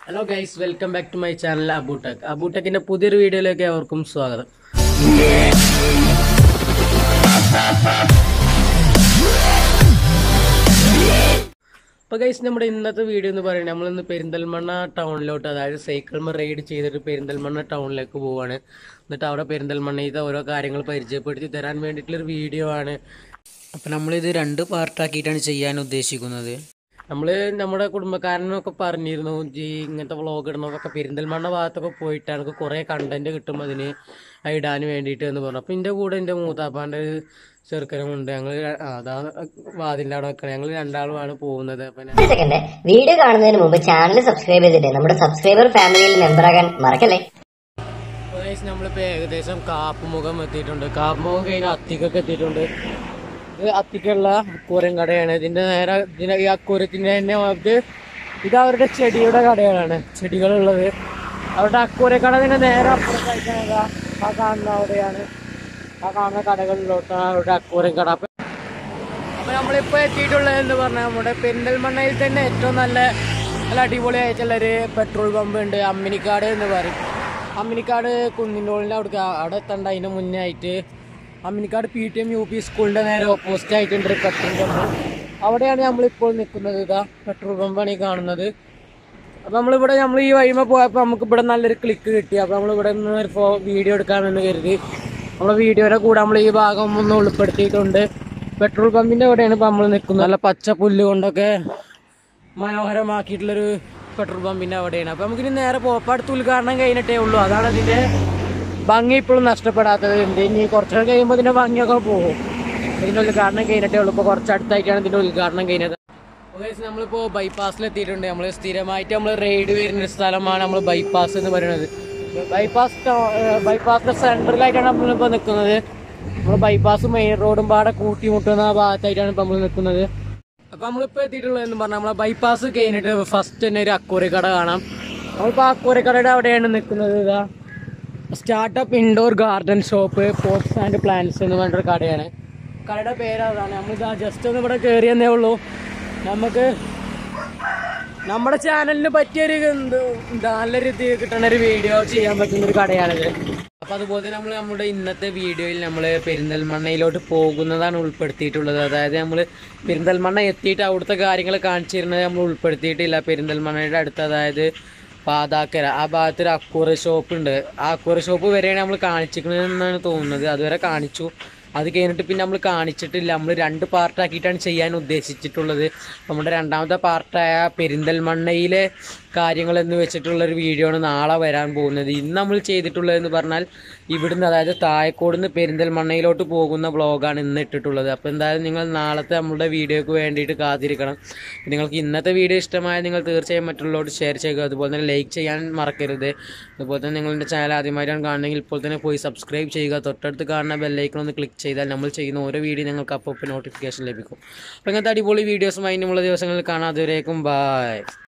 hello guys welcome back to my channel Abutech അബൂടെക്കിന്റെ പുതിയൊരു വീഡിയോയിലേക്ക് അവർക്കും സ്വാഗതം അപ്പൊ ഗൈസ് നമ്മുടെ ഇന്നത്തെ വീഡിയോ എന്ന് പറയുന്നത് നമ്മളിന്ന് പെരിന്തൽമണ്ണ ടൗണിലോട്ട് അതായത് സൈക്കിൾമ റൈഡ് ചെയ്തിട്ട് പെരിന്തൽമണ്ണ ടൗണിലേക്ക് പോവാണ് എന്നിട്ട് അവിടെ പെരിന്തൽമണ്ണയിലത്തെ ഓരോ കാര്യങ്ങൾ പരിചയപ്പെടുത്തി തരാൻ വേണ്ടിയിട്ടുള്ളൊരു വീഡിയോ ആണ് അപ്പം നമ്മളിത് രണ്ട് പാർട്ടാക്കിയിട്ടാണ് ചെയ്യാൻ ഉദ്ദേശിക്കുന്നത് നമ്മള് നമ്മുടെ കുടുംബക്കാരനൊക്കെ പറഞ്ഞിരുന്നു ഈ ഇങ്ങനത്തെ വ്ളോഗ് ഇടണതൊക്കെ പെരിന്തൽമണ്ണ ഭാഗത്തൊക്കെ പോയിട്ടാണ് നമുക്ക് കുറേ കണ്ടന്റ് കിട്ടും അതിന് ഇടാൻ വേണ്ടിയിട്ട് എന്ന് പറഞ്ഞു അപ്പൊ എന്റെ കൂടെ എന്റെ മൂത്താപ്പാന്റെ ഒരു ചെറുക്കനും ഉണ്ട് ഞങ്ങൾ അതാ വാതിന്റെ അവിടെ വെക്കണം ഞങ്ങൾ രണ്ടാളുമാണ് പോകുന്നത് അപ്പൊ ഞാൻ- ഒരു സെക്കൻഡ് വീഡിയോ കാണുന്നതിന് മുമ്പ് ചാനൽ സബ്സ്ക്രൈബ് ചെയ്തിട്ട് നമ്മുടെ സബ്സ്ക്രൈബർ ഫാമിലിയിൽ മെമ്പറാകാൻ മറക്കല്ലേ അപ്പൊ guys നമ്മളിപ്പോ ഏകദേശം കാപ്പുമുഖം എത്തിയിട്ടുണ്ട് കാപ്പുമുഖം കഴിഞ്ഞ അത്തിക്കൊക്കെ എത്തിയിട്ടുണ്ട് ഇത് അത്തിക്കുള്ള അക്കൂരം കടയാണ് ഇതിന്റെ നേരെ ഇതിന്റെ ഈ അക്കൂരത്തിന്റെ തന്നെ ഇത് ഇത് അവരുടെ ചെടിയുടെ കടകളാണ് ചെടികളുള്ളത് അവരുടെ അക്കൂരക്കട ഇതിന്റെ നേരെ അപ്പുറത്തായിട്ടാണ് ഇതാ ആ കാണുന്ന അവിടെയാണ് ആ കാണുന്ന കടകളിലോട്ടാണ് അവരുടെ അക്കൂരം കട അപ്പൊ അപ്പൊ നമ്മളിപ്പോ എത്തിയിട്ടുള്ളത് എന്ന് പറഞ്ഞാൽ നമ്മുടെ പെരിന്തൽമണ്ണയിൽ തന്നെ ഏറ്റവും നല്ല നല്ല അടിപൊളിയായിട്ടുള്ള ഒരു പെട്രോൾ പമ്പ് ഉണ്ട് അമ്മിനിക്കാട് എന്ന് പറയും അമ്മിനിക്കാട് കുന്നിൻടോളിന്റെ അവിടെ അവിടെ എത്തണ്ട അതിന് മുന്നേ ആയിട്ട് Amminikkad P T M U P സ്കൂളിന്റെ നേരെ ഓപ്പോസിറ്റ് ആയിട്ടുണ്ട് ഒരു പെട്രോൾ പമ്പ് അവിടെയാണ് നമ്മളിപ്പോൾ നിൽക്കുന്നത് ഇതാ പെട്രോൾ പമ്പാണ് ഈ കാണുന്നത് അപ്പൊ നമ്മളിവിടെ നമ്മൾ ഈ വഴിമ പോയപ്പോ നമുക്ക് ഇവിടെ നല്ലൊരു ക്ലിക്ക് കിട്ടി അപ്പൊ നമ്മളിവിടെ നിന്ന് ഒരു വീഡിയോ എടുക്കാമെന്ന് കരുതി നമ്മളെ വീഡിയോയുടെ കൂടെ നമ്മൾ ഈ ഭാഗം ഒന്ന് ഉൾപ്പെടുത്തിയിട്ടുണ്ട് പെട്രോൾ പമ്പിന്റെ അവിടെയാണ് ഇപ്പൊ നമ്മൾ നിൽക്കുന്നത് നല്ല പച്ച പുല്ല് കൊണ്ടൊക്കെ മനോഹരമാക്കിയിട്ടുള്ളൊരു പെട്രോൾ പമ്പിന്റെ അവിടെയാണ് അപ്പൊ നമുക്കിനി നേരെ പോകാം അടുത്ത് ഉദ്ഘാടനം കഴിഞ്ഞിട്ടേ ഉള്ളൂ അതാണ് അതിന്റെ ഭംഗി ഇപ്പോഴും നഷ്ടപ്പെടാത്തത് ഉണ്ട് ഇനി കുറച്ചുകൂടെ കഴിയുമ്പോൾ ഇതിന്റെ ഭംഗിയൊക്കെ പോകും ഇതിന്റെ ഉദ്ഘാടനം കഴിഞ്ഞിട്ടേ ഉള്ളൂ ഇപ്പൊ കുറച്ചടുത്തായിട്ടാണ് ഇതിന്റെ ഉദ്ഘാടനം കഴിഞ്ഞത് ഗൈസ് നമ്മളിപ്പോ ബൈപ്പാസിൽ എത്തിയിട്ടുണ്ട് നമ്മൾ സ്ഥിരമായിട്ട് നമ്മൾ റെയ്ഡ് വരുന്ന ഒരു സ്ഥലമാണ് നമ്മൾ ബൈപ്പാസ് എന്ന് പറയുന്നത് ബൈപ്പാസ് ബൈപ്പാസിന്റെ സെൻട്രലായിട്ടാണ് നമ്മളിപ്പോ നിൽക്കുന്നത് നമ്മൾ ബൈപ്പാസ് മെയിൻ റോഡും പാടെ കൂട്ടിമുട്ടുന്ന ആ ഭാഗത്തായിട്ടാണ് ഇപ്പൊ നമ്മൾ നിൽക്കുന്നത് അപ്പൊ നമ്മളിപ്പോ എത്തിയിട്ടുള്ളത് എന്ന് പറഞ്ഞാൽ നമ്മളെ ബൈപ്പാസ് കഴിഞ്ഞിട്ട് ഫസ്റ്റ് തന്നെ ഒരു അക്കൂരക്കട കാണാം നമ്മളിപ്പോ ആ അക്കൂരക്കടയുടെ അവിടെയാണ് നിൽക്കുന്നത് ഇതാ startup indoor garden shop pots and plants എന്ന് പറഞ്ഞൊരു കടയാണ് കടയുടെ പേര് അതാണ് നമ്മളിതാ ജസ്റ്റ് ഒന്ന് ഇവിടെ കയറിയെന്നേ ഉള്ളൂ നമുക്ക് നമ്മുടെ ചാനലിന് പറ്റിയൊരു എന്ത് എന്താ നല്ലൊരു ഇത് കിട്ടുന്ന ഒരു വീഡിയോ ചെയ്യാൻ പറ്റുന്ന ഒരു കടയാണിത് അപ്പൊ അതുപോലെ തന്നെ നമ്മൾ നമ്മുടെ ഇന്നത്തെ വീഡിയോയിൽ നമ്മൾ പെരിന്തൽമണ്ണയിലോട്ട് പോകുന്നതാണ് ഉൾപ്പെടുത്തിയിട്ടുള്ളത് അതായത് നമ്മൾ പെരിന്തൽമണ്ണ എത്തിയിട്ട് അവിടുത്തെ കാര്യങ്ങൾ കാണിച്ചിരുന്നത് നമ്മൾ ഉൾപ്പെടുത്തിയിട്ടില്ല പെരിന്തൽമണ്ണയുടെ അടുത്ത് അതായത് പാതാക്കര ആ ഭാഗത്ത് ഒരു അക്കൂറ ഷോപ്പ് ഉണ്ട് ആ അക്കൂറ ഷോപ്പ് വരെയാണ് നമ്മൾ കാണിച്ചിരിക്കുന്നതെന്നാണ് തോന്നുന്നത് അതുവരെ കാണിച്ചു അത് കഴിഞ്ഞിട്ട് പിന്നെ നമ്മൾ കാണിച്ചിട്ടില്ല നമ്മൾ രണ്ട് പാർട്ടാക്കിയിട്ടാണ് ചെയ്യാൻ ഉദ്ദേശിച്ചിട്ടുള്ളത് നമ്മുടെ രണ്ടാമത്തെ പാർട്ടായ പെരിന്തൽമണ്ണയിലെ കാര്യങ്ങൾ എന്ന് വെച്ചിട്ടുള്ള ഒരു വീഡിയോ ആണ് നാളെ വരാൻ പോകുന്നത് ഇന്ന് നമ്മൾ ചെയ്തിട്ടുള്ളതെന്ന് പറഞ്ഞാൽ ഇവിടുന്ന് അതായത് തായക്കോട് നിന്ന് പെരിന്തൽമണ്ണയിലോട്ട് പോകുന്ന വ്ളോഗാണ് ഇന്ന് ഇട്ടിട്ടുള്ളത് അപ്പോൾ എന്തായാലും നിങ്ങൾ നാളത്തെ നമ്മുടെ വീഡിയോക്ക് വേണ്ടിയിട്ട് കാത്തിരിക്കണം നിങ്ങൾക്ക് ഇന്നത്തെ വീഡിയോ ഇഷ്ടമായാൽ നിങ്ങൾ തീർച്ചയായും മറ്റുള്ളവരോട് ഷെയർ ചെയ്യുക അതുപോലെ തന്നെ ലൈക്ക് ചെയ്യാൻ മറക്കരുത് അതുപോലെ തന്നെ നിങ്ങളുടെ ചാനൽ ആദ്യമായിട്ടാണ് കാണുന്നതെങ്കിൽ ഇപ്പോൾ തന്നെ പോയി സബ്സ്ക്രൈബ് ചെയ്യുക തൊട്ടടുത്ത് കാണുന്ന ബെല്ലൈക്കൺ ഒന്ന് ക്ലിക്ക് ചെയ്താൽ നമ്മൾ ചെയ്യുന്ന ഓരോ വീഡിയോ നിങ്ങൾക്ക് അപ്പോൾ നോട്ടിഫിക്കേഷൻ ലഭിക്കും അപ്പോൾ ഇങ്ങനത്തെ അടിപൊളി വീഡിയോസുമായി നമ്മളുള്ള ദിവസങ്ങളിൽ കാണാം അതുവരേക്കും ബൈ